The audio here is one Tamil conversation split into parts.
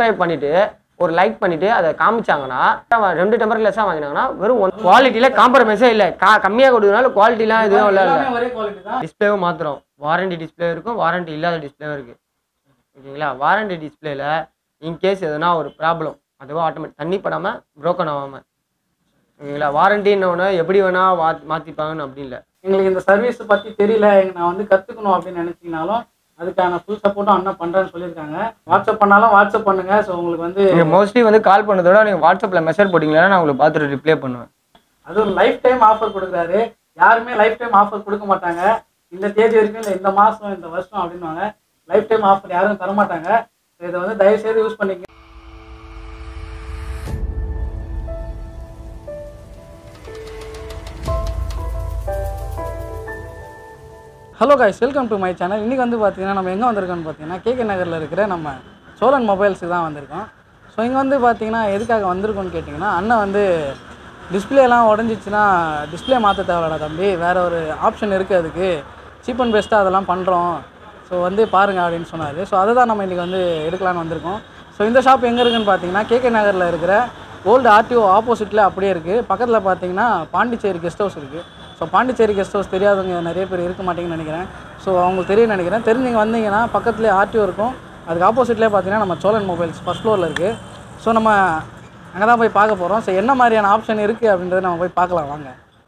சப்ஸ்கிரைப் பண்ணிட்டு ஒரு லைக் பண்ணிட்டு அதை காமிச்சாங்கன்னா அவன் ரெண்டு டெம்பர் கிளாஸாக வாங்கினாங்கன்னா வெறும் ஒன் குவாலிட்டியில காம்ப்ரமைஸே இல்லை கா கம்மியாக கொடுத்ததுனால குவாலிட்டிலாம் எதுவும் இல்லை இல்லை எல்லாமே ஒரே குவாலிட்டி தான் டிஸ்பிளேவும் மாத்திரம் வாரண்டி டிஸ்பிளே இருக்கும் வாரண்டி இல்லாத டிஸ்பிளேவும் இருக்கு ஓகேங்களா வாரண்டி டிஸ்பிளேல இன்கேஸ் எதுனா ஒரு ப்ராப்ளம் அதுவும் ஆட்டோமேட்டிக் தண்ணி படாமல் broken ஆகாமல் ஓகேங்களா வாரண்டின்னு எப்படி வேணா மா மாற்றிப்பாங்கன்னு அப்படி இல்லை எங்களுக்கு இந்த சர்வீஸ் பத்தி தெரியல எங்க நான் வந்து கத்துக்கணும் அப்படின்னு நினைச்சீங்கனாலும் அதுக்கான ஃபுல் சப்போர்ட்டும் அண்ணா பண்றேன்னு சொல்லியிருக்காங்க வாட்ஸ்அப் பண்ணாலும் வாட்ஸ்அப் பண்ணுங்க ஸோ உங்களுக்கு வந்து நீங்கள் மோஸ்ட்லி வந்து கால் பண்ணதோட நீங்கள் வாட்ஸ்அப்பில் மெசேஜ் போட்டிங்களா நான் உங்களுக்கு பார்த்துட்டு ரிப்ளை பண்ணுவேன் அது ஒரு லைஃப் டைம் ஆஃபர் கொடுக்குறாரு யாருமே லைஃப் டைம் ஆஃபர் கொடுக்க மாட்டாங்க இந்த தேதி வரைக்கும் இல்லை இந்த மாசம் இந்த வருஷம் அப்படின்னுவாங்க லைஃப் டைம் ஆஃபர் யாரும் தர மாட்டாங்க So இதை வந்து தயவு செய்து யூஸ் பண்ணிக்க hello guys welcome to my channel இன்றைக்கி வந்து பார்த்தீங்கன்னா நம்ம எங்கே வந்திருக்கோம்னு பார்த்தீங்கன்னா கேகே நகரில் இருக்கிற நம்ம சோழன் மொபைல்ஸுக்கு தான் வந்திருக்கோம் ஸோ இங்கே வந்து பார்த்தீங்கன்னா எதுக்காக வந்திருக்கோம்னு கேட்டிங்கன்னா அண்ணன் வந்து டிஸ்பிளேலாம் உடஞ்சிச்சுன்னா டிஸ்பிளே மாற்ற தேவையில்லடா தம்பி வேறு ஒரு ஆப்ஷன் இருக்குது அதுக்கு சீப் அண்ட் பெஸ்ட்டாக அதெல்லாம் பண்ணுறோம் ஸோ வந்து பாருங்க அப்படின்னு சொன்னார் ஸோ அதை தான் நம்ம இன்றைக்கி வந்து எடுக்கலான்னு வந்திருக்கோம் ஸோ இந்த ஷாப் எங்கே இருக்குன்னு பார்த்தீங்கன்னா கேகே நகரில் இருக்கிற ஓல்டு ஆர்டிஓ ஆப்போசிட்டில் அப்படியே இருக்குது பக்கத்தில் பார்த்தீங்கன்னா பாண்டிச்சேரி கெஸ்ட் ஹவுஸ் இருக்குது ஸோ பாண்டிச்சேரி கெஸ்ட் ஹவுஸ் தெரியாதவங்க நிறைய பேர் இருக்க மாட்டீங்கன்னு நினைக்கிறேன் ஸோ அவங்களுக்கு தெரியும் நினைக்கிறேன் தெரிஞ்சவங்க வந்தீங்கன்னா பக்கத்துலேயே ஆர்டிஓ இருக்கும் அதுக்கு ஆப்போசிட்லேயே பார்த்தீங்கன்னா நம்ம சோழன் மொபைல்ஸ் ஃபஸ்ட் ஃப்ளோரில் இருக்குது ஸோ நம்ம அங்கே தான் போய் பார்க்க போகிறோம் ஸோ என்ன மாதிரியான ஆப்ஷன் இருக்குது அப்படின்றத நம்ம போய் பார்க்கலாம் வாங்க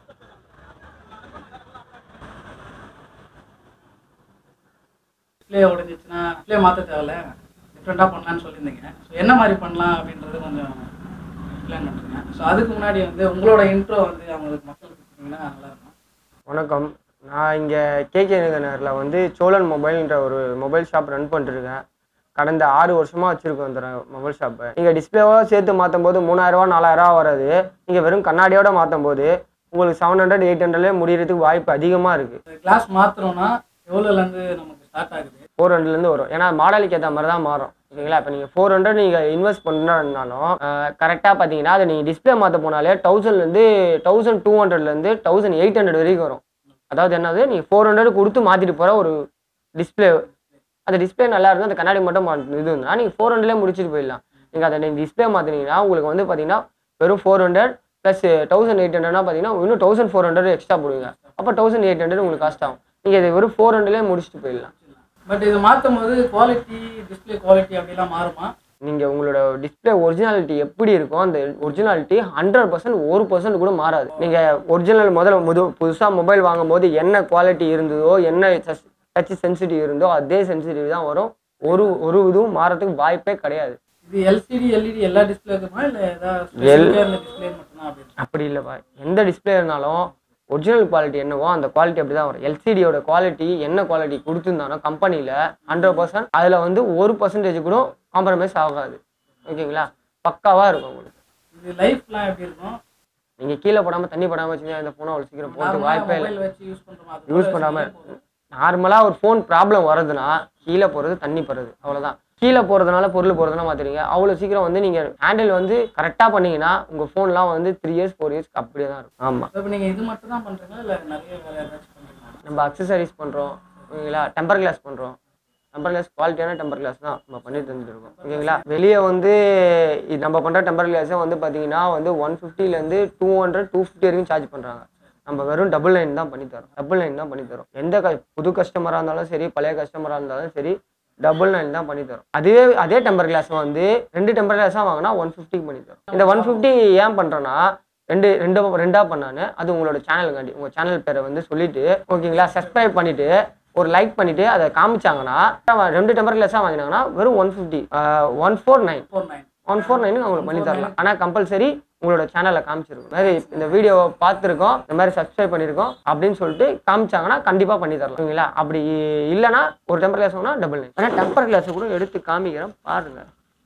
டிஸ்பிளே உடஞ்சிச்சுன்னா டிஸ்பிளே மாற்ற தேவையில்ல டிஃப்ரெண்ட்டாக பண்ணலான்னு சொல்லியிருந்தீங்க ஸோ என்ன மாதிரி பண்ணலாம் அப்படின்றது கொஞ்சம் பிளான் பண்ணுறேங்க ஸோ அதுக்கு முன்னாடி வந்து உங்களோட இன்ட்ரோ வந்து அவங்களுக்கு மக்களுக்கு கொடுத்தீங்கன்னா நல்லாயிருக்கும் வணக்கம் நான் இங்கே கேகே நகரில் வந்து சோழன் மொபைல்ன்ற ஒரு மொபைல் ஷாப் ரன் பண்ணிட்டுருக்கேன் கடந்த ஆறு வருஷமாக வச்சுருக்கோம் இந்த மொபைல் ஷாப்பை நீங்கள் டிஸ்பிளேவோட சேர்த்து மாற்றும் போது மூணாயிரரூவா நாலாயிரரூவா வராது நீங்கள் வெறும் கண்ணாடியோட மாற்றும் போது உங்களுக்கு செவன் ஹண்ட்ரட் எயிட் ஹண்ட்ரட்லேயே முடியறதுக்கு வாய்ப்பு அதிகமாக இருக்குது கிளாஸ் மாற்றுறோன்னா எவ்வளோலேருந்து நமக்கு ஸ்டார்ட் ஆகுது ஃபோர் ஹண்ட்ரட்லேருந்து வரும் ஏன்னா மாடலுக்கு ஏற்ற மாதிரி தான் மாறும் ஓகேங்களா இப்போ நீங்கள் ஃபோர் ஹண்ட்ரட் நீங்கள் இன்வெஸ்ட் பண்ணுறதுனாலும் கரெக்டாக பார்த்தீங்கன்னா அது நீங்கள் டிஸ்பிளே மாற்ற போனாலே தௌசண்ட்லேருந்து தௌசண்ட் டூ ஹண்ட்ரட்லேருந்து தௌசண்ட் எயிட் ஹண்ட்ரட் வரைக்கும் வரும் அதாவது என்னது நீங்கள் ஃபோர் ஹண்ட்ரட் கொடுத்து மாற்றிட்டு போகிற ஒரு டிஸ்பிளே அந்த டிஸ்பிளே நல்லா இருந்தால் அந்த கண்ணாடி மட்டும் மா- இது இருந்தால் நீங்கள் ஃபோர் ஹண்ட்ரட்லேயே முடிச்சுட்டு போயிடலாம் நீங்கள் அதை நீங்கள் டிஸ்பிளே மாற்றினீங்கன்னா உங்களுக்கு வந்து பார்த்தீங்கன்னா வெறும் four hundred plus thousand eight ஹண்ட்ரட்னா பார்த்தீங்கன்னா இன்னும் தௌசண்ட் ஃபோர் ஹண்ட்ரட் எக்ஸ்ட்ரா போடுவீங்க அப்போ தௌசண்ட் எயிட் ஹண்ட்ரட் உங்களுக்கு காஸ்ட் ஆகும் நீங்கள் இது வெறும் ஃபோர் ஹண்ட்ரட்லேயே முடிச்சுட்டு போயிடலாம் பட் இது மாற்றும் போது குவாலிட்டி டிஸ்பிளே குவாலிட்டி அப்படிலாம் மாறுமா நீங்கள் உங்களோட டிஸ்பிளே ஒரிஜினாலிட்டி எப்படி இருக்கும் அந்த ஒரிஜினாலிட்டி ஹண்ட்ரட் பர்சன்ட் ஒரு பர்சன்ட் கூட மாறாது நீங்கள் ஒரிஜினல் முதல்ல முது புதுசாக மொபைல் வாங்கும்போது என்ன குவாலிட்டி இருந்ததோ என்ன டச் சென்சிட்டிவ் இருந்தோ அதே சென்சிட்டிவ் தான் வரும் ஒரு ஒரு இதுவும் மாறதுக்கு வாய்ப்பே கிடையாது இது எல்சிடி எல்இடி எல்லா டிஸ்பிளேக்குமா இல்லை ஏதாவது எல்- ஸ்பெசிஃபிக்காக டிஸ்பிளே மட்டும்தான் அப்படி அப்படி இல்லைப்பா எந்த டிஸ்பிளே இருந்தாலும் ஒரிஜினல் குவாலிட்டி என்னவோ அந்த குவாலிட்டி அப்படி தான் வரும் எல்சிடியோட குவாலிட்டி என்ன குவாலிட்டி கொடுத்துருந்தானோ கம்பெனியில் ஹண்ட்ரட் பர்சன்ட் அதில் வந்து ஒரு பர்சன்டேஜ் கூட காம்ப்ரமைஸ் ஆகாது ஓகேங்களா பக்காவாக இருக்கும் உங்களுக்கு இது லைஃப்லாம் எப்படி இருக்கும் நீங்கள் கீழே போடாமல் தண்ணி போடாமல் வச்சுருந்தா இந்த ஃபோனை அவ்வளோ சீக்கிரம் போகிறதுக்கு வாய்ப்பே இல்லை மொபைல் வச்சு யூஸ் பண்ணுறோமா யூஸ் பண்ணாமல் நார்மலாக ஒரு ஃபோன் ப்ராப்ளம் வருதுன்னா கீழே போகிறது தண்ணி போகிறது அவ்வளோதான் கீழே போகிறதுனால பொருள் போகிறதுனா மாற்றுறீங்க அவ்வளோ சீக்கிரம் வந்து நீங்கள் ஹேண்டில் வந்து கரெக்டாக பண்ணீங்கன்னா உங்கள் ஃபோன்லாம் வந்து த்ரீ இயர்ஸ் ஃபோர் இயர்ஸ்க்கு அப்படியே தான் இருக்கும் ஆமாம் இப்போ நீங்கள் இது மட்டும் தான் பண்ணுறீங்களா இல்லை நிறைய வேறு ஏதாச்சும் பண்ணுறீங்களா நம்ம அக்சசரிஸ் பண்ணுறோம் ஓகேங்களா டெம்பர் கிளாஸ் பண்ணுறோம் டெம்பர் கிளாஸ் குவாலிட்டியான டெம்பர் கிளாஸ் தான் நம்ம பண்ணி தந்துருக்கோம் ஓகேங்களா வெளியே வந்து இது நம்ம பண்ணுற டெம்பர் கிளாஸே வந்து பார்த்தீங்கன்னா வந்து ஒன் ஃபிஃப்டிலேருந்து டூ ஹண்ட்ரட் டூ ஃபிஃப்டி வரைக்கும் சார்ஜ் பண்ணுறாங்க நம்ம வெறும் டபுள் லைன் தான் பண்ணி தரோம் டபுள் லைன் தான் பண்ணி தரோம் எந்த க புது கஸ்டமராக இருந்தாலும் சரி பழைய கஸ்டமராக இருந்தாலும் சரி டபுள் லைன் தான் பண்ணி தரோம் அதுவே அதே டெம்பர் கிளாஸ் வந்து ரெண்டு டெம்பர் கிளாஸாக வாங்கினா ஒன் ஃபிஃப்டிக்கு பண்ணி தரோம் இந்த ஒன் ஃபிஃப்டி ஏன் பண்ணுறோன்னா ரெண்டு ரெண்டு ரெண்டா பண்ணானு அது உங்களோட சேனலுக்காண்டி உங்க சேனல் பேரை வந்து சொல்லிட்டு ஓகேங்களா சப்ஸ்கிரைப் பண்ணிட்டு ஒரு லைக் பண்ணிட்டு அதை காமிச்சாங்கன்னா அவன் ரெண்டு டெம்பர் கிளாஸாக வாங்கினாங்கன்னா வெறும் one fifty one four nine four nine one four நைனுக்கு அவங்களுக்கு பண்ணி தரலாம் ஆனால் கம்பல்சரி உங்களோட சேனலில் காமிச்சிருக்கும் இந்த மாதிரி இந்த வீடியோவை பார்த்துருக்கோம் இந்த மாதிரி சப்ஸ்கிரைப் பண்ணியிருக்கோம் அப்படின்னு சொல்லிட்டு காமிச்சாங்கன்னா கண்டிப்பாக பண்ணி தரலாம் ஓகேங்களா அப்படி இல்லைன்னா ஒரு டெம்பர் கிளாஸ் வாங்கினா டபுள் நைன் ஆனால் டெம்பர் கிளாஸை கூட எடுத்து காமிக்கிறேன் பாருங்க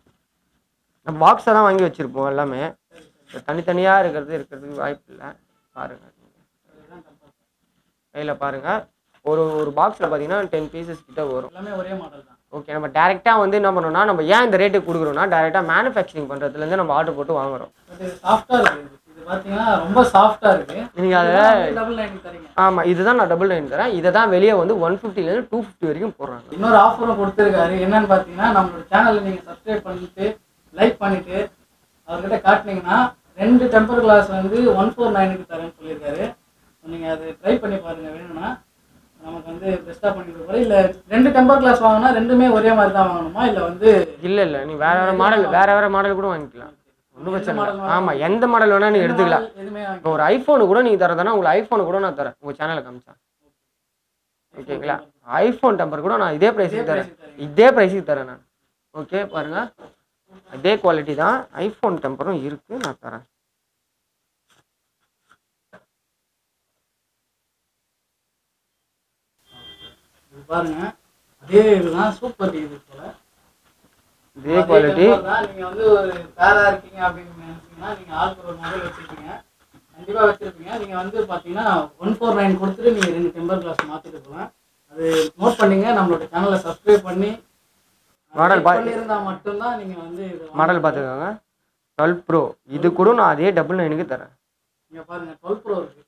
நம்ம பாக்ஸை தான் வாங்கி வச்சுருப்போம் எல்லாமே இது தனித்தனியாக இருக்கிறது இருக்கிறதுக்கு வாய்ப்பு இல்லை பாருங்க கையில் பாருங்க ஒரு ஒரு பாக்ஸில் பார்த்தீங்கன்னா டென் பீசஸ் கிட்ட வரும் எல்லாமே ஒரே மாடல் தான் ஓகே நம்ம டேரெக்டாக வந்து என்ன பண்ணோம்னா நம்ம ஏன் இந்த ரேட்டுக்கு கொடுக்குறோம்னா டேரெக்டாக மேனுஃபேக்சரிங் பண்ணுறதுலேருந்து நம்ம ஆர்டர் போட்டு வாங்குறோம் பட் இது சாஃப்டாக இருக்குது இது பார்த்தீங்கன்னா ரொம்ப சாஃப்டாக இருக்கு நீங்கள் அதில் டபுள் நைன் தரீங்க ஆமாம் இதுதான் நான் டபுள் நைன் தரேன் இதை தான் வெளியே வந்து ஒன் ஃபிஃப்டிலேருந்து டூ ஃபிஃப்டி வரைக்கும் போடுறாங்க இன்னொரு ஆஃபரும் கொடுத்துருக்காரு என்னன்னு பார்த்தீங்கன்னா நம்மளோட சேனலை நீங்கள் சப்ஸ்கிரைப் பண்ணிட்டு லைக் பண்ணிட்டு அவர்கிட்ட காட்டினீங்கன்னா ரெண்டு டெம்பர் கிளாஸ் வந்து ஒன் ஃபோர் நைனுக்கு தரேன்னு சொல்லியிருக்காரு நீங்கள் அது ட்ரை பண்ணி பாருங்க வேணும்னா நமக்கு வந்து பெஸ்ட்டாக பண்ணி கொடுப்பாரு இல்லை ரெண்டு டெம்பர் கிளாஸ் வாங்கினா ரெண்டுமே ஒரே மாதிரி தான் வாங்கணுமா இல்லை வந்து இல்லை இல்லை நீ வேற வேற மாடல் வேற வேற மாடல் கூட வாங்கிக்கலாம் ஒன்றும் பிரச்சனை model இல்லை ஆமாம் எந்த மாடல் வேணால் நீ எடுத்துக்கலாம் எதுவுமே வாங்கி இப்போ ஒரு ஐஃபோனு கூட நீங்கள் தரதானா உங்களுக்கு ஐஃபோனு கூட நான் தரேன் உங்கள் சேனலில் காமிச்சேன் ஓகேங்களா ஐஃபோன் டெம்பர் கூட நான் இதே ப்ரைஸுக்கு தரேன் இதே ப்ரைஸுக்கு தரேன் நான் ஓகே பாருங்க அதே குவாலிட்டி தான் ஐஃபோன் டெம்பரும் இருக்குது நான் தரேன் இது பாருங்க அதே இதுதான் சூப்பர் டிவி போல இதே குவாலிட்டி temper தான். நீங்க வந்து ஒரு பேரா இருக்கீங்க அப்படின்னு நினைச்சீங்கன்னா நீங்க ஆளுக்கு ஒரு மொபைல் வச்சிருக்கீங்க கண்டிப்பா வச்சிருப்பீங்க நீங்க வந்து பாத்தீங்கன்னா ஒன் ஃபோர் நைன் கொடுத்துட்டு நீங்க ரெண்டு டெம்பர் கிளாஸ் மாத்திட்டு போகலாம் அது நோட் பண்ணீங்க நம்மளோட சேனலை சப்ஸ்கிரைப் பண்ணி Model பா- இருந்தா மட்டும்தான் நீங்க வந்து இது வாங்க. மாடல் பார்த்துக்கோங்க டுவெல் ப்ரோ இது கூட நான் அதே டபுள் நைனுக்கு தரேன் இங்க பாருங்க டுவெல் ப்ரோ இருக்கு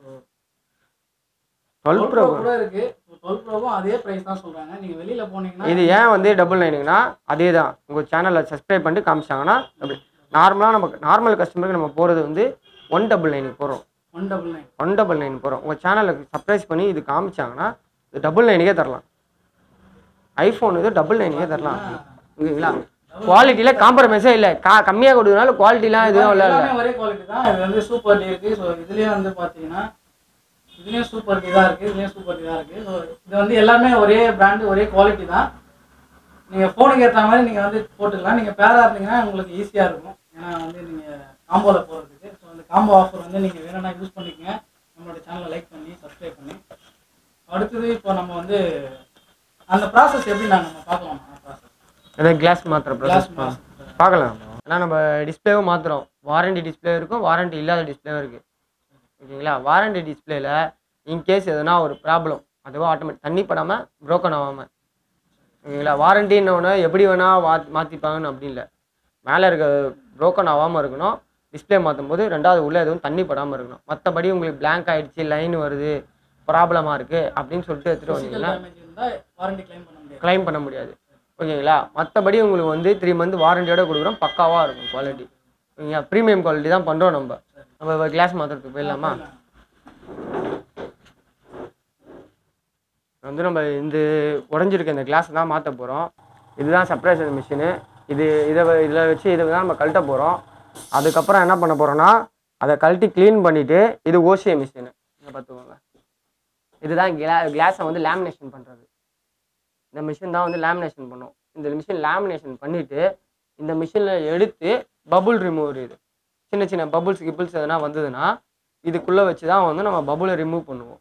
டுவெல் டுவெல் ப்ரோ ப்ரோ கூட இருக்கு டுவெல் ப்ரோவும் அதே பிரைஸ் தான் சொல்றாங்க நீங்க வெளியில போனீங்கன்னா இது ஏன் வந்து டபுள் நைனுக்குன்னா அதே தான் உங்கள் சேனலை சப்ஸ்கிரைப் பண்ணிட்டு காமிச்சாங்கன்னா அப்படி நார்மலாக நமக்கு நார்மல் கஸ்டமருக்கு நம்ம போகிறது வந்து ஒன் டபுள் நைனுக்கு போகிறோம் one double nine one double nine போகிறோம் உங்கள் சேனலுக்கு சர்ப்ரைஸ் பண்ணி இது காமிச்சாங்கன்னா இது டபுள் நைனுக்கே தரலாம் ஐஃபோன் இது டபுள் நைனுக்கே தரலாம் ஓகேங்களா குவாலிட்டியில் காம்ப்ரமைஸே இல்லை கா கம்மியாக கொடுக்கறதுனால குவாலிட்டிலாம் எதுவும் இல்லை இல்லை எல்லாமே ஒரே குவாலிட்டி தான் இது வந்து சூப்பர் டி இருக்கு ஸோ இதுலயும் வந்து பாத்தீங்கன்னா இதுலயும் சூப்பர் டி தான் இருக்கு இதுலயும் சூப்பர் டி தான் இருக்கு ஸோ இது வந்து எல்லாமே ஒரே பிராண்டு ஒரே குவாலிட்டி தான் நீங்க ஃபோனுக்கு ஏற்ற மாதிரி நீங்க வந்து போட்டுக்கலாம் நீங்க பேரா இருந்தீங்கன்னா உங்களுக்கு ஈஸியா இருக்கும் ஏன்னா வந்து நீங்க காம்போல போறதுக்கு ஸோ அந்த காம்போ ஆஃபர் வந்து நீங்க வேணும்னா யூஸ் பண்ணிக்கங்க நம்மளோட சேனலை லைக் பண்ணி சப்ஸ்கிரைப் பண்ணி அடுத்தது இப்போ நம்ம வந்து அந்த ப்ராசஸ் எப்படி நாங்கள் நம்ம பார்க்கலாமா ப்ராசஸ் அதான் கிளாஸ் மாத்திர கிளாஸ் ப்ராசஸ் பார்க்கலாம் ஏன்னா நம்ம டிஸ்பிளேவும் மாற்றுறோம் வாரண்டி டிஸ்பிளே இருக்கும் வாரண்டி இல்லாத டிஸ்பிளேவும் இருக்குது ஓகேங்களா வாரண்டி டிஸ்பிளேல இன்கேஸ் எதனா ஒரு ப்ராப்ளம் அதுவோ ஆட்டோமேட்டிக் தண்ணி படாமல் ப்ரோக்கன் ஆகாமல் ஓகேங்களா வாரண்டின்னு எப்படி வேணால் வா மாற்றிப்பாங்கன்னு அப்படி இல்லை மேலே இருக்க ப்ரோக்கன் ஆகாமல் இருக்கணும் டிஸ்பிளே மாற்றும் போது ரெண்டாவது உள்ளே எதுவும் தண்ணி படாமல் இருக்கணும் மற்றபடி உங்களுக்கு blank ஆயிடுச்சு லைன் வருது ப்ராப்ளமாக இருக்குது அப்படின்னு சொல்லிட்டு எடுத்துகிட்டு ஃபிசிக்கல் வந்தீங்கன்னா டேமேஜ் இருந்தால் வாரண்டி கிளைம் பண்ண முடியாது க்ளைம் பண்ண முடியாது ஓகேங்களா மற்றபடி உங்களுக்கு வந்து த்ரீ மந்த் வாரண்டியோட கொடுக்குறோம் பக்காவாக இருக்கும் குவாலிட்டி ஓகேங்களா ப்ரீமியம் குவாலிட்டி தான் பண்ணுறோம் நம்ம நம்ம கிளாஸ் மாற்றுறதுக்கு போயிடலாமா வந்து நம்ம இந்த உடஞ்சிருக்க இந்த கிளாஸ் தான் மாற்ற போகிறோம் இதுதான் செப்பரேஷன் மிஷினு இது இதை இதில் வச்சு இதை தான் நம்ம கழட்ட போகிறோம் அதுக்கப்புறம் என்ன பண்ண போகிறோம்னா அதை கழட்டி க்ளீன் பண்ணிவிட்டு இது ஓசிய மிஷினு இதை பார்த்துக்கோங்க இதுதான் கிளா கிளாஸை வந்து லேமினேஷன் பண்ணுறது இந்த மிஷின் தான் வந்து லேமினேஷன் பண்ணும் இந்த மிஷின் லேமினேஷன் பண்ணிவிட்டு இந்த மிஷினில் எடுத்து பபுள் ரிமூவர் இது சின்ன சின்ன பபுள்ஸ் கிபிள்ஸ் எதனா வந்ததுன்னா இதுக்குள்ளே வச்சு தான் வந்து நம்ம பபுளை ரிமூவ் பண்ணுவோம்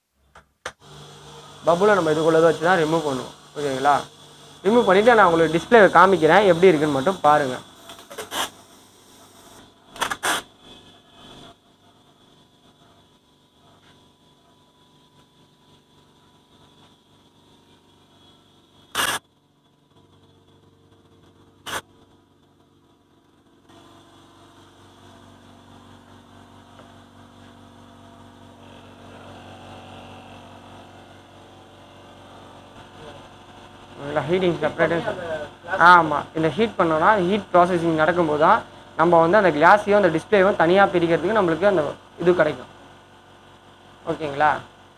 பபுளை நம்ம இதுக்குள்ளே வச்சு தான் ரிமூவ் பண்ணுவோம் ஓகேங்களா ரிமூவ் பண்ணிவிட்டு நான் உங்களுக்கு டிஸ்பிளே காமிக்கிறேன் எப்படி இருக்குன்னு மட்டும் பாருங்கள் ஹீட்டிங் செப்பரேட்டு ஆமாம் இந்த ஹீட் பண்ணோன்னா ஹீட் ப்ராசஸிங் நடக்கும்போது தான் நம்ம வந்து அந்த கிளாஸையும் அந்த டிஸ்பிளேயும் தனியாக பிரிக்கிறதுக்கு நம்மளுக்கு அந்த இது கிடைக்கும் ஓகேங்களா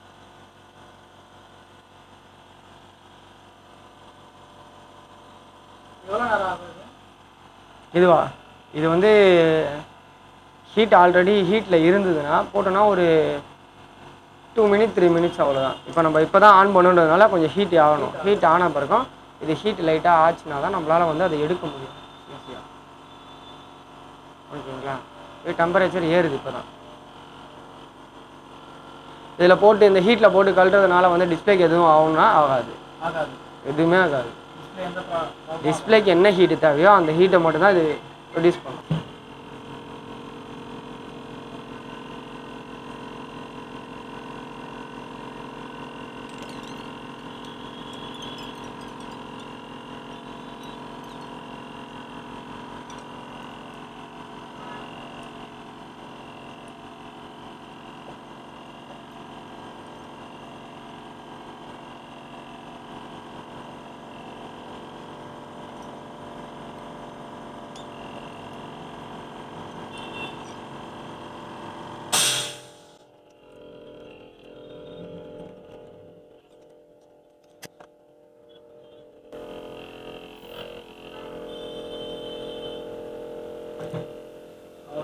எவ்வளோ நேரம் ஆகுது இதுவா இது வந்து ஹீட் ஆல்ரெடி ஹீட்டில் இருந்ததுன்னா போட்டோன்னா ஒரு டூ மினிட் த்ரீ மினிட்ஸ் அவ்வளோதான் இப்போ நம்ம இப்போ தான் ஆன் பண்ணுன்றதுனால கொஞ்சம் ஹீட் ஆகணும் ஹீட் ஆன பிறகும் இது ஹீட் லைட்டாக ஆச்சுனா தான் நம்மளால் வந்து அதை எடுக்க முடியும் ஈஸியாக ஓகேங்களா இது டெம்பரேச்சர் ஏறுது இப்போ தான் இதில் போட்டு இந்த ஹீட்டில் போட்டு கழட்டுறதுனால வந்து டிஸ்பிளேக்கு எதுவும் ஆகும்னா ஆகாது ஆகாது எதுவுமே ஆகாது டிஸ்பிளே எந்த ப்ராப்ளம் டிஸ்பிளேக்கு என்ன ஹீட்டு தேவையோ அந்த ஹீட்டை மட்டும்தான் இது ப்ரொடியூஸ் பண்ணும்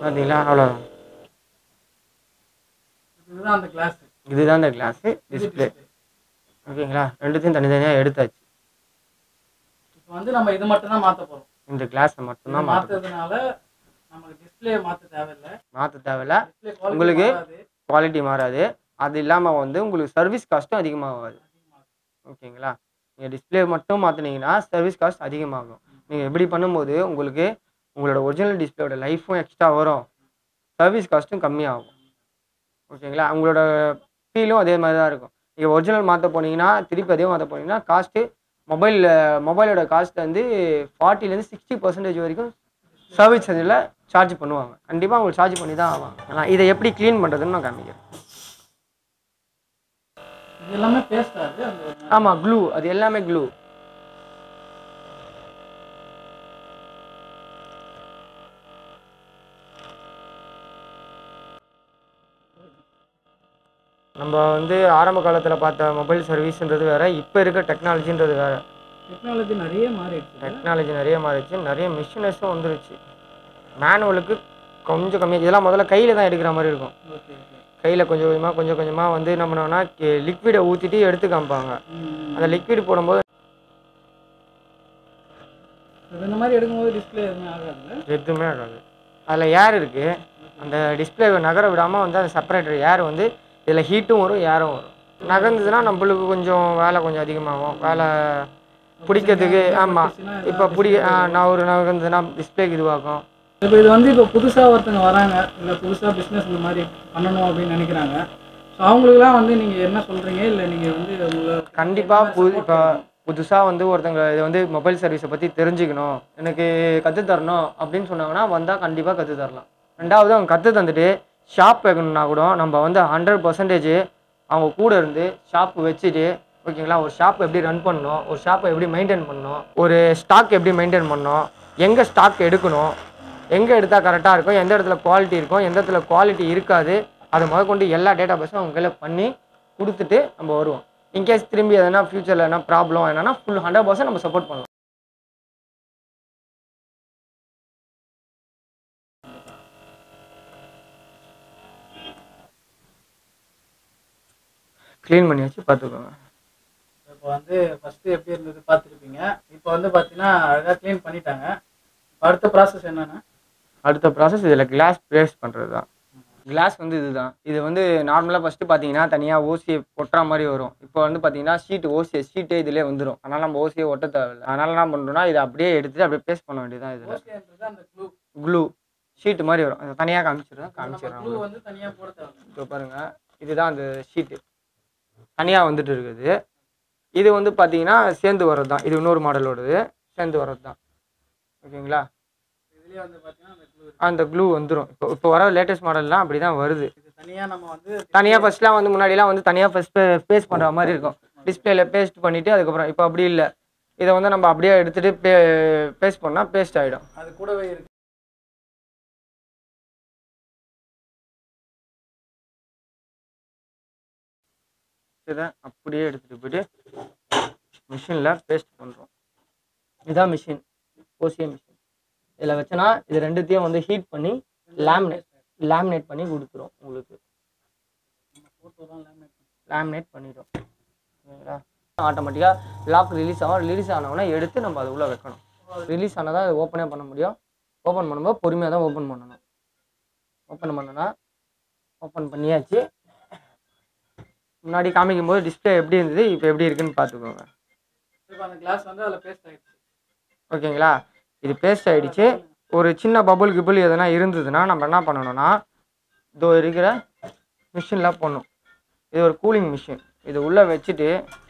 பார்த்தீங்களா அவ்வளோதான் இதுதான் அந்த கிளாஸ் இதுதான் இந்த கிளாஸு டிஸ்பிளே ஓகேங்களா ரெண்டுத்தையும் தனித்தனியாக எடுத்தாச்சு இப்போ வந்து நம்ம இது மட்டும் தான் மாற்ற போகிறோம் இந்த கிளாஸை மட்டும்தான் மாற்ற மாற்றுறதுனால நமக்கு டிஸ்பிளே மாற்ற தேவையில்லை மாற்ற தேவையில்ல டிஸ்பிளே உங்களுக்கு மாறாது. குவாலிட்டி மாறாது அது இல்லாமல் வந்து உங்களுக்கு சர்வீஸ் காஸ்ட்டும் அதிகமாகாது ஓகேங்களா நீங்கள் டிஸ்பிளே மட்டும் மாற்றினீங்கன்னா சர்வீஸ் காஸ்ட் அதிகமாகும் நீங்கள் எப்படி பண்ணும்போது உங்களுக்கு உங்களோட ஒரிஜினல் டிஸ்பிளேயோட லைஃப்பும் எக்ஸ்ட்ரா வரும் சர்வீஸ் காஸ்ட்டும் கம்மியாகும் ஓகேங்களா உங்களோட ஃபீலும் அதே மாதிரி தான் இருக்கும் நீங்கள் ஒரிஜினல் மாற்ற போனீங்கன்னா திருப்பி அதே மாற்ற போனீங்கன்னா காஸ்ட்டு மொபைலில் மொபைலோட காஸ்ட் வந்து ஃபார்ட்டிலேருந்து சிக்ஸ்டி பர்சன்டேஜ் வரைக்கும் சர்வீஸ் இதில் சார்ஜ் பண்ணுவாங்க கண்டிப்பாக உங்களுக்கு சார்ஜ் பண்ணி தான் ஆவாங்க ஆனால் இதை எப்படி க்ளீன் பண்ணுறதுன்னு நான் காமிக்கிறேன் இது எல்லாமே பேஸ்ட் ஆகுது அந்த ஆமாம் க்ளூ அது எல்லாமே க்ளூ நம்ம வந்து ஆரம்ப காலத்தில் பார்த்த மொபைல் சர்வீஸ்ன்றது வேற இப்போ இருக்க டெக்னாலஜின்றது வேற டெக்னாலஜி நிறைய மாறிடுச்சு டெக்னாலஜி நிறைய மாறிடுச்சு நிறைய மிஷினஸும் வந்துருச்சு மேனுவலுக்கு கொஞ்சம் கம்மி இதெல்லாம் முதல்ல கையில் தான் எடுக்கிற மாதிரி இருக்கும் ஓகே ஓகே கையில் கொஞ்சம் கொஞ்சமாக கொஞ்சம் கொஞ்சமாக வந்து என்ன பண்ணுவோம்னா லிக்விடை ஊற்றிட்டு எடுத்து காமிப்பாங்க அந்த லிக்விட் போடும்போது இந்த மாதிரி எடுக்கும்போது டிஸ்பிளே எதுவுமே ஆகாதுல்ல எதுவுமே ஆகாது அதில் ஏர் இருக்குது அந்த டிஸ்பிளே நகர விடாமல் வந்து அந்த செப்பரேட்டர் ஏர் வந்து இதில் ஹீட்டும் வரும் ஏரும் வரும் நகர்ந்ததுன்னா நம்மளுக்கு கொஞ்சம் வேலை கொஞ்சம் அதிகமாகும் வேலை பிடிக்கிறதுக்கு ஆமாம் இப்போ பிடி ஆ, நான் ஒரு நகர்ந்ததுன்னா டிஸ்பிளேக்கு இதுவாகும் இப்போ இது வந்து இப்போ புதுசாக ஒருத்தங்க வராங்க இல்லை புதுசாக பிஸ்னஸ் இந்த மாதிரி பண்ணணும் அப்படின்னு நினைக்கிறாங்க ஸோ அவங்களுக்குலாம் வந்து நீங்கள் என்ன சொல்கிறீங்க இல்லை நீங்கள் வந்து உங்களை கண்டிப்பாக புது இப்போ புதுசாக வந்து ஒருத்தங்க இது வந்து மொபைல் சர்வீஸை பற்றி தெரிஞ்சுக்கணும் எனக்கு கற்றுத் தரணும் அப்படின்னு சொன்னாங்கன்னா வந்தால் கண்டிப்பாக கற்றுத் தரலாம் ரெண்டாவது அவங்க கற்று தந்துட்டு ஷாப் வைக்கணும்னா கூட நம்ம வந்து ஹண்ட்ரட் பர்சன்டேஜ் அவங்க கூட இருந்து ஷாப் வச்சுட்டு ஓகேங்களா ஒரு ஷாப் எப்படி ரன் பண்ணணும் ஒரு ஷாப்பை எப்படி மெயின்டைன் பண்ணணும் ஒரு ஸ்டாக் எப்படி மெயின்டைன் பண்ணணும் எங்கே ஸ்டாக் எடுக்கணும் எங்கே எடுத்தால் கரெக்டாக இருக்கும் எந்த இடத்துல குவாலிட்டி இருக்கும் எந்த இடத்துல குவாலிட்டி இருக்காது அதை முதற்கொண்டு எல்லா டேட்டா பேஸும் அவங்க கையில் பண்ணி கொடுத்துட்டு நம்ம வருவோம் இன்கேஸ் திரும்பி எதனா ஃபியூச்சரில் எதனா ப்ராப்ளம் என்னன்னா ஃபுல் ஹண்ட்ரட் பர்சன்ட் நம்ம சப்போர்ட் பண்ணலாம் க்ளீன் பண்ணி வச்சு பார்த்துக்கோங்க இப்போ வந்து ஃபஸ்ட்டு எப்படி இருந்தது பார்த்துருப்பீங்க இப்போ வந்து பார்த்தீங்கன்னா அழகாக க்ளீன் பண்ணிட்டாங்க இப்போ அடுத்த ப்ராசஸ் என்னென்னா அடுத்த ப்ராசஸ் இதில் கிளாஸ் ப்ளேஸ் பண்ணுறது தான் கிளாஸ் வந்து இதுதான் இது வந்து நார்மலாக ஃபஸ்ட்டு பார்த்தீங்கன்னா தனியாக ஓசியை ஒட்டுற மாதிரி வரும் இப்போ வந்து பார்த்தீங்கன்னா ஷீட் ஓசியை ஷீட்டே இதிலே வந்துடும் அதனால் நம்ம ஓசியை ஒட்ட தேவையில்லை அதனால் என்ன பண்ணுறோம்னா இதை அப்படியே எடுத்துட்டு அப்படியே பேஸ்ட் பண்ண வேண்டியதுதான் இதில் ஓகேன்றது அந்த க்ளூ க்ளூ ஷீட் மாதிரி வரும் அதை தனியாக காமிச்சிடுறேன் நம்ம காமிச்சிடுறேன் க்ளூ வந்து தனியாக போட தேவை இப்போ பாருங்க இதுதான் அந்த ஷீட்டு தனியாக வந்துட்டு இருக்குது இது வந்து பார்த்தீங்கன்னா சேர்ந்து வர்றது தான் இது இன்னொரு மாடலோடது சேர்ந்து வர்றது தான் ஓகேங்களா இதுலேயே வந்து பார்த்தீங்கன்னா அந்த க்ளூ அந்த க்ளூ வந்துடும் இப்போ இப்போ வர லேட்டஸ்ட் மாடல்லாம் அப்படி தான் வருது இது தனியாக நம்ம வந்து தனியாக ஃபர்ஸ்ட்லாம் வந்து முன்னாடிலாம் வந்து தனியாக ஃபர்ஸ்ட் பேஸ்ட் பண்ணுற மாதிரி இருக்கும் டிஸ்பிளேல பேஸ்ட் பண்ணிவிட்டு அதுக்கப்புறம் இப்போ அப்படி இல்லை இதை வந்து நம்ம அப்படியே எடுத்துகிட்டு பே பேஸ்ட் பண்ணால் பேஸ்ட் ஆகிடும் அது கூடவே இருக்கு இதை அப்படியே எடுத்துகிட்டு போயிட்டு மிஷினில் பேஸ்ட் பண்ணுறோம் இதுதான் மிஷின் ஓசிய மிஷின் இதில் வச்சனா இது ரெண்டுத்தையும் வந்து ஹீட் பண்ணி லேமினேட் லேமினேட் பண்ணி கொடுத்துரும் உங்களுக்கு ஃபோட்டோ தான் laminate பண்ணி. லேமினேட் பண்ணிடும் ஓகேங்களா ஆட்டோமேட்டிக்காக லாக் ரிலீஸ் ஆகும் ரிலீஸ் ஆனவுடனே எடுத்து நம்ம அது உள்ளே வைக்கணும் ரிலீஸ் ஆனால் தான் ஓப்பனே பண்ண முடியும் ஓப்பன் பண்ணும்போது பொறுமையாக தான் ஓப்பன் பண்ணணும் ஓப்பன் பண்ணனா ஓப்பன் பண்ணியாச்சு முன்னாடி காமிக்கும் போது டிஸ்பிளே எப்படி இருந்தது இப்போ எப்படி இருக்குன்னு பார்த்துக்கோங்க இப்போ அந்த கிளாஸ் வந்து அதில் பேஸ்ட் ஆகிடுச்சு ஓகேங்களா இது பேஸ்ட் ஆயிடுச்சு ஒரு சின்ன பபுள் கிபுள் எதனா இருந்ததுன்னா நம்ம என்ன பண்ணணும்னா இதோ இருக்கிற மிஷினில் போடணும் இது ஒரு கூலிங் மிஷின் இது உள்ளே வச்சுட்டு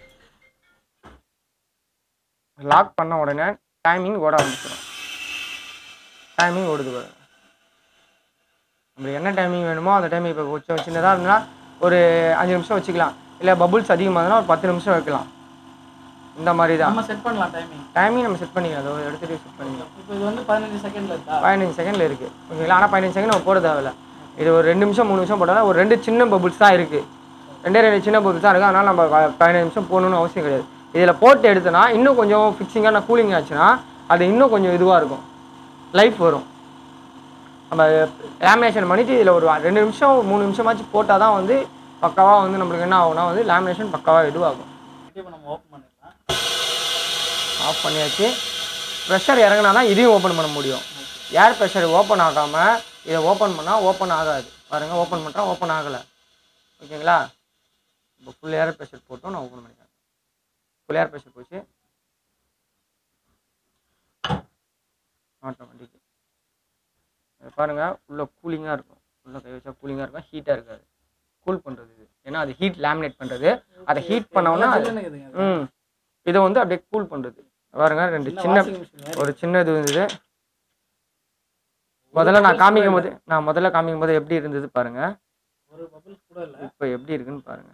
லாக் பண்ண உடனே டைமிங் ஓட ஆரம்பிச்சிடும் டைமிங் ஓடுது பாருங்க நம்மளுக்கு என்ன டைமிங் வேணுமோ அந்த டைமிங் இப்போ கொஞ்சம் சின்னதாக இருந்தால் ஒரு அஞ்சு நிமிஷம் வச்சுக்கலாம் இல்லை பபுள்ஸ் அதிகமாக இருந்தால் ஒரு பத்து நிமிஷம் வைக்கலாம் இந்த மாதிரி தான் நம்ம செட் பண்ணலாம் டைமிங் டைமிங் நம்ம செட் பண்ணிக்கலாம் அதோ எடுத்துகிட்டு செட் பண்ணிக்கலாம் இப்போ இது வந்து பதினஞ்சு செகண்ட்ல இருக்கா பதினஞ்சு செகண்டில் இருக்குது ஓகேங்களா ஆனால் பதினஞ்சு செகண்ட் நம்ம போட தேவையில்ல இது ஒரு ரெண்டு நிமிஷம் மூணு நிமிஷம் போட்டாலும் ஒரு ரெண்டு சின்ன பபுள்ஸ் தான் இருக்குது ரெண்டே ரெண்டு சின்ன பபுள்ஸ் தான் இருக்குது அதனால் நம்ம ப- பதினஞ்சு நிமிஷம் போகணுன்னு அவசியம் கிடையாது இதில் போட்டு எடுத்தோன்னா இன்னும் கொஞ்சம் ஃபிக்ஸிங்கான கூலிங் ஆச்சுன்னா அது இன்னும் கொஞ்சம் இதுவாக இருக்கும் லைஃப் வரும் நம்ம லேமினேஷன் பண்ணிட்டு இதில் ஒரு ரெண்டு நிமிஷம் மூணு நிமிஷமாச்சும் போட்டால் தான் வந்து பக்காவாக வந்து நம்மளுக்கு என்ன ஆகும்னா வந்து லேமினேஷன் பக்காவாக இதுவாகும் இப்போ நம்ம ஓப்பன் பண்ணிடலாம் ஆஃப் பண்ணியாச்சு ப்ரெஷர் இறங்கினா தான் இதையும் ஓப்பன் பண்ண முடியும் ஏர் ப்ரெஷர் ஓப்பன் ஆகாமல் இதை ஓப்பன் பண்ணால் ஓப்பன் ஆகாது பாருங்கள் ஓப்பன் பண்ணுறா ஓப்பன் ஆகலை ஓகேங்களா இப்போ ஃபுல் ஏர் ப்ரெஷர் போட்டோம் நான் ஓப்பன் பண்ணிக்கிறேன் ஃபுல் ஏர் ப்ரெஷர் போச்சு ஆட்டோமேட்டிக் பாருங்கள் உள்ள கூலிங்காக இருக்கும் உள்ள கை வச்சா கூலிங்காக இருக்கும் ஹீட்டாக இருக்காது கூல் பண்ணுறது இது ஏன்னா அது ஹீட் லேமினேட் பண்ணுறது அதை ஹீட் பண்ணோன்னா அது சில்லுன்னு இருக்குதுங்க அது. ம் இதை வந்து அப்படியே கூல் பண்ணுறது பாருங்க ரெண்டு சின்ன சின்ன washing machine மாதிரி. ஒரு சின்ன இது இருந்தது முதல்ல நான் காமிக்கும் போது நான் முதல்ல காமிக்கும் போது எப்படி இருந்தது பாருங்க ஒரு bubbles கூட இல்ல இப்போ எப்படி இருக்குன்னு பாருங்க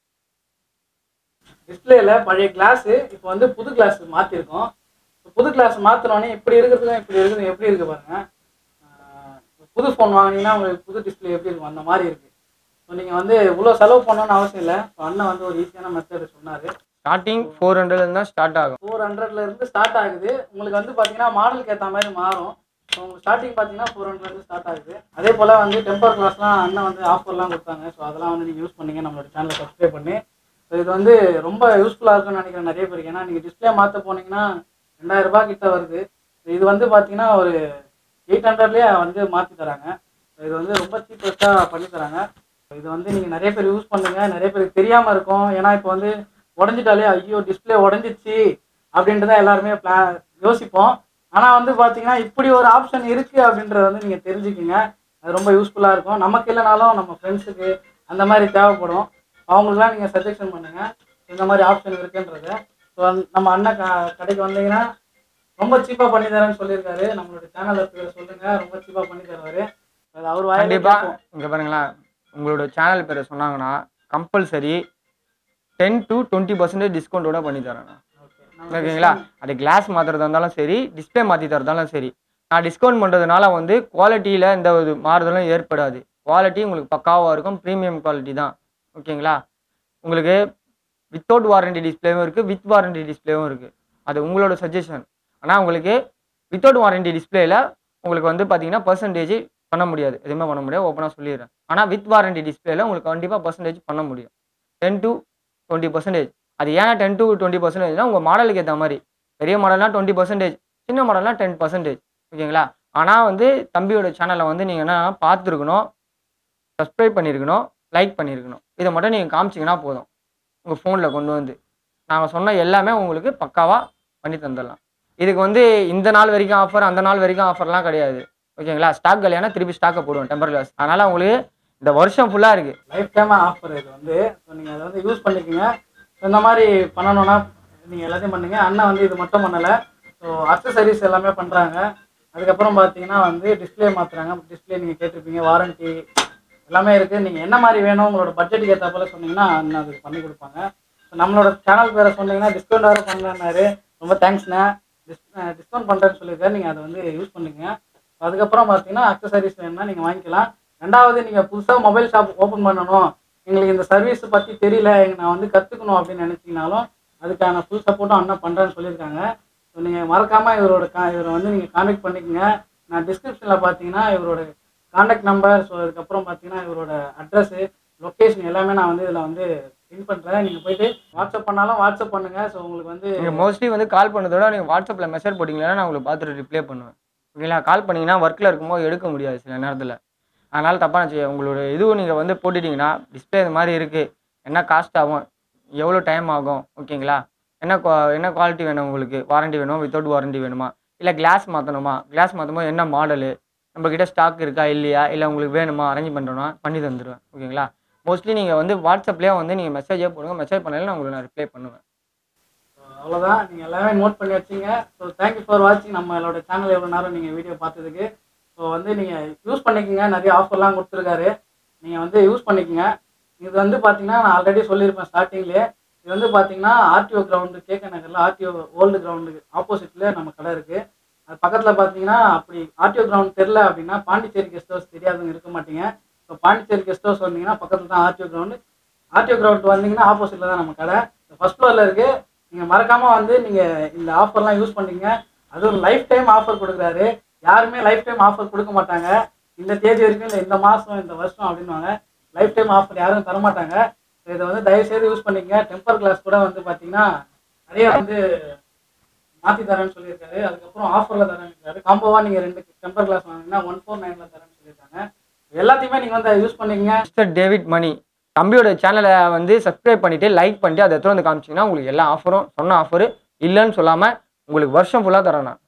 டிஸ்பிளேல பழைய கிளாஸ் இப்போ வந்து புது கிளாஸ் மாத்திருக்கோம் இப்ப புது கிளாஸ் மாத்தினோடனே இப்படி இருக்கிறதுக்கும் இப்படி இருக்குது எப்படி இருக்கு பாருங்க ஆஹ் புது ஃபோன் வாங்கினீங்கன்னா உங்களுக்கு புது டிஸ்பிளே எப்படி இருக்கும் அந்த மாதிரி இருக்கு ஸோ நீங்கள் வந்து இவ்வளோ செலவு பண்ணணும்னு அவசியம் இல்லை இப்போ அண்ணன் வந்து ஒரு ஈஸியான மெத்தட் சொன்னார் ஸ்டார்டிங் ஃபோர் ஹண்ட்ரட்லேருந்து தான் ஸ்டார்ட் ஆகும் ஃபோர் ஹண்ட்ரட்ல இருந்து ஸ்டார்ட் ஆகுது உங்களுக்கு வந்து பார்த்தீங்கன்னா மாடலுக்கு ஏற்ற மாதிரி மாறும் ஸோ உங்களுக்கு ஸ்டார்டிங் பார்த்தீங்கன்னா ஃபோர் ஹண்ட்ரட்லேருந்து ஸ்டார்ட் ஆகுது அதே போல் வந்து டெம்பர் கிளாஸ்லாம் அண்ணன் வந்து ஆஃபர்லாம் கொடுத்தாங்க ஸோ அதெல்லாம் வந்து நீங்கள் யூஸ் பண்ணீங்க நம்மளோட சேனலை சப்ஸ்கிரைப் பண்ணி ஸோ இது வந்து ரொம்ப யூஸ்ஃபுல்லாக இருக்கும்னு நினைக்கிறேன் நிறைய பேருக்கு ஏன்னா நீங்கள் டிஸ்பிளே மாற்ற போனீங்கன்னா ரெண்டாயிரம் ரூபாய் கிட்ட வருது இது வந்து பார்த்தீங்கன்னா ஒரு எயிட் ஹண்ட்ரட்லேயே வந்து மாற்றி தராங்க இது வந்து ரொம்ப சீப்பஸ்ட்டாக பண்ணி தராங்க இது வந்து நீங்கள் நிறைய பேர் யூஸ் பண்ணுங்க நிறைய பேருக்கு தெரியாமல் இருக்கும் ஏன்னா இப்போ வந்து உடஞ்சிட்டாலே ஐயோ டிஸ்பிளே உடஞ்சிச்சு அப்படின்ட்டு தான் எல்லாருமே பிளா யோசிப்போம் ஆனால் வந்து பார்த்தீங்கன்னா இப்படி ஒரு ஆப்ஷன் இருக்குது அப்படின்றத வந்து நீங்கள் தெரிஞ்சுக்கிங்க அது ரொம்ப யூஸ்ஃபுல்லாக இருக்கும் நமக்கு இல்லைனாலும் நம்ம ஃப்ரெண்ட்ஸுக்கு அந்த மாதிரி தேவைப்படும் அவங்களுக்குலாம் நீங்கள் சஜஷன் பண்ணுங்கள் இந்த மாதிரி ஆப்ஷன் இருக்குன்றத ஸோ நம்ம அண்ணன் க கடைக்கு வந்தீங்கன்னா ரொம்ப சீப்பாக பண்ணி தரேன்னு சொல்லியிருக்காரு நம்மளோட சேனலில் பேர் சொல்லுங்கள் ரொம்ப சீப்பாக பண்ணி தருவார் அது அவர் வாயிலே கண்டிப்பாக கேட்போம். இங்கே பாருங்களேன் உங்களோட சேனல் பேரை சொன்னாங்கன்னா compulsory ten to twenty percentage டிஸ்கவுண்ட்டோட பண்ணி தரேன் நான். Okay. நம்ம ஓகேங்களா அது கிளாஸ் மாற்றுறதா இருந்தாலும் சரி டிஸ்பிளே மாற்றி தரதாலும் சரி நான் டிஸ்கவுண்ட் பண்ணுறதுனால வந்து குவாலிட்டியில் எந்த ஒரு மாறுதலும் ஏற்படாது குவாலிட்டி உங்களுக்கு பக்காவாக இருக்கும் ப்ரீமியம் குவாலிட்டி தான் ஓகேங்களா உங்களுக்கு வித்தவுட் வாரண்டி டிஸ்பிளேவும் இருக்குது வித் வாரண்டி டிஸ்பிளேவும் இருக்குது அது உங்களோட சஜஷன் ஆனால் உங்களுக்கு வித்தவுட் வாரண்டி டிஸ்பிளேல உங்களுக்கு வந்து பார்த்தீங்கன்னா பர்சன்டேஜ் பண்ண முடியாது எதுவுமே பண்ண முடியாது ஓப்பனாக சொல்லிடுறேன் ஆனால் வித் வாரண்டி டிஸ்பிளேல உங்களுக்கு கண்டிப்பாக பர்சன்டேஜ் பண்ண முடியும் டென் டு டுவெண்ட்டி பர்சன்டேஜ் அது ஏன் டென் டு டுவெண்ட்டி பர்சன்டேஜ்னா உங்கள் மாடலுக்கு ஏற்ற மாதிரி பெரிய மாடல்னா டுவெண்ட்டி பர்சன்டேஜ் சின்ன மாடல்னா டென் பர்சன்டேஜ் ஓகேங்களா ஆனால் வந்து தம்பியோட சேனலை வந்து நீங்கள் என்ன பார்த்துருக்கணும் சப்ஸ்கிரைப் பண்ணியிருக்கணும் லைக் பண்ணியிருக்கணும் இதை மட்டும் நீங்கள் காமிச்சிங்கன்னா போதும் உங்கள் ஃபோனில் கொண்டு வந்து நாங்கள் சொன்ன எல்லாமே உங்களுக்கு பக்காவாக பண்ணி தந்துடலாம் இதுக்கு வந்து இந்த நாள் வரைக்கும் ஆஃபர் அந்த நாள் வரைக்கும் ஆஃபர்லாம் கிடையாது ஓகேங்களா ஸ்டாக் கல்யாணம் திருப்பி ஸ்டாக்கை போடுவோம் டெம்பர் கிளாஸ் அதனால் உங்களுக்கு இந்த வருஷம் ஃபுல்லாக இருக்குது லைஃப் டைம் ஆஃபர் இது வந்து ஸோ நீங்கள் அதை வந்து யூஸ் பண்ணிக்கோங்க So, இந்த மாதிரி பண்ணணும்னா நீங்கள் எல்லாத்தையும் பண்ணுங்க அண்ணன் வந்து இது மட்டும் பண்ணலை ஸோ அக்சசரிஸ் எல்லாமே பண்ணுறாங்க அதுக்கப்புறம் பார்த்தீங்கன்னா வந்து டிஸ்ப்ளே மாற்றுறாங்க டிஸ்ப்ளே நீங்கள் கேட்டிருப்பீங்க வாரண்டி எல்லாமே இருக்குது நீங்கள் என்ன மாதிரி வேணும் உங்களோட பட்ஜெட்டுக்கு ஏற்ற போல சொன்னீங்கன்னா அண்ணன் அதுக்கு பண்ணி கொடுப்பாங்க ஸோ நம்மளோட சேனல் பேரை சொன்னீங்கன்னா டிஸ்கவுண்ட் வேறு பண்ணலன்னாரு ரொம்ப தேங்க்ஸ்ண்ணே டிஸ் டிஸ்கவுண்ட் பண்ணுறேன்னு சொல்லியிருக்காரு நீங்கள் அதை வந்து யூஸ் பண்ணிக்கங்க அதுக்கப்புறம் பார்த்தீங்கன்னா அக்சசரிஸ் வேணும்னா நீங்கள் வாங்கிக்கலாம் ரெண்டாவது நீங்கள் புதுசாக மொபைல் ஷாப் ஓப்பன் பண்ணணும் எங்களுக்கு இந்த சர்வீஸ் பற்றி தெரியல எங்க நான் வந்து கற்றுக்கணும் அப்படின்னு நினச்சிங்கனாலும் அதுக்கான ஃபுல் சப்போர்ட்டும் அண்ணா பண்ணுறேன்னு சொல்லியிருக்காங்க ஸோ நீங்கள் மறக்காமல் இவரோட கா இவரை வந்து நீங்கள் கான்டாக்ட் பண்ணிக்கோங்க நான் டிஸ்கிரிப்ஷனில் பார்த்தீங்கன்னா இவரோட கான்டாக்ட் நம்பர் ஸோ அதுக்கப்புறம் பார்த்தீங்கன்னா இவரோட அட்ரஸு லொக்கேஷன் எல்லாமே நான் வந்து இதில் வந்து பின் பண்ணுறேன் நீங்கள் போயிட்டு வாட்ஸ்அப் பண்ணாலும் வாட்ஸ்அப் பண்ணுங்கள் ஸோ உங்களுக்கு வந்து நீங்கள் மோஸ்ட்லி வந்து கால் பண்ணதோட நீங்கள் வாட்ஸ்அப்பில் மெசேஜ் போட்டிங்கன்னா நான் உங்களுக்கு பார்த்துட்டு ரிப்ளை பண்ணுவேன் ஓகேங்களா கால் பண்ணிங்கன்னா ஒர்க்கில் இருக்கும்போது எடுக்க முடியாது சில நேரத்தில் அதனால் தப்பாக நினச்சி உங்களோட இதுவும் நீங்கள் வந்து போட்டுட்டிங்கன்னா டிஸ்பிளே இந்த மாதிரி இருக்குது என்ன காஸ்ட் ஆகும் எவ்வளோ டைம் ஆகும் ஓகேங்களா என்ன qua- என்ன குவாலிட்டி வேணும் உங்களுக்கு வாரண்டி வேணும் வித்தவுட் வாரண்டி வேணுமா இல்லை கிளாஸ் மாற்றணுமா கிளாஸ் மாற்றும்போது என்ன மாடலு நம்மக்கிட்ட ஸ்டாக் இருக்கா இல்லையா இல்லை உங்களுக்கு வேணுமா அரேஞ்ச் பண்ணுறோன்னா பண்ணி தந்துடுவேன் ஓகேங்களா மோஸ்ட்லி நீங்கள் வந்து வாட்ஸ்அப்லேயே வந்து நீங்கள் மெசேஜே போடுங்க மெசேஜ் பண்ணல நான் உங்களுக்கு நான் ரிப்ளை பண்ணுவேன் அவ்வளோதான் நீங்கள் எல்லாமே நோட் பண்ணி வச்சிங்க ஸோ தேங்க்யூ ஃபார் வாட்சிங் நம்மளோட சேனல் எவ்வளோ நேரம் நீங்கள் வீடியோ பார்த்ததுக்கு ஸோ வந்து நீங்கள் யூஸ் பண்ணிக்கோங்க நிறைய ஆஃபர்லாம் கொடுத்துருக்காரு நீங்கள் வந்து யூஸ் பண்ணிக்கோங்க இது வந்து பார்த்தீங்கன்னா நான் ஆல்ரெடி சொல்லியிருப்பேன் ஸ்டார்டிங்லேயே இது வந்து பார்த்தீங்கன்னா ஆர்டிஓ கிரவுண்டு கேகே நகரில் ஆர்டிஓ ஓல்டு கிரவுண்டுக்கு ஆப்போசிட்டில் நம்ம கடை இருக்குது அது பக்கத்தில் பார்த்தீங்கன்னா அப்படி ஆர்டிஓ கிரவுண்ட் தெரில அப்படின்னா பாண்டிச்சேரி கெஸ்ட் ஹவுஸ் தெரியாதவங்க இருக்க மாட்டீங்க ஸோ பாண்டிச்சேரி கெஸ்ட் ஹவுஸ் வந்தீங்கன்னா பக்கத்தில் தான் ஆர்டிஓ கிரவுண்டு ஆர்டிஓ கிரவுண்ட் வந்தீங்கன்னா ஆப்போசிட்டில் தான் நம்ம கடை ஃபர்ஸ்ட் ஃப்ளோரில் இருக்குது நீங்கள் மறக்காமல் வந்து நீங்கள் இந்த ஆஃபர்லாம் யூஸ் பண்ணீங்க அதுவும் லைஃப் டைம் ஆஃபர் கொடுக்குறாரு யாருமே லைஃப் டைம் ஆஃபர் கொடுக்க மாட்டாங்க இந்த தேதி வரைக்கும் இல்லை இந்த மாதம் இந்த வருஷம் அப்படின்வாங்க லைஃப் டைம் ஆஃபர் யாரும் தரமாட்டாங்க So இதை வந்து தயவு செய்து யூஸ் பண்ணிக்கங்க டெம்பர் கிளாஸ் கூட வந்து பார்த்தீங்கன்னா நிறைய வந்து மாற்றி தரேன்னு சொல்லியிருக்காரு அதுக்கப்புறம் ஆஃபரில் தரேன்னு காம்போவாக நீங்கள் ரெண்டு டெம்பர் கிளாஸ் வாங்கினீங்கன்னா ஒன் ஃபோர் நைனில் தரேன்னு சொல்லியிருக்காங்க எல்லாத்தையுமே நீங்கள் வந்து யூஸ் பண்ணிக்கங்க மிஸ்டர் டேவிட் மணி தம்பியோட சேனலை வந்து சப்ஸ்கிரைப் பண்ணிட்டு லைக் பண்ணிட்டு அதை எடுத்துட்டு வந்து காமிச்சிங்கன்னா உங்களுக்கு எல்லா ஆஃபரும் சொன்ன ஆஃபரு இல்லைன்னு சொல்லாமல் உங்களுக்கு வருஷம் ஃபுல்லாக தரேன் நான்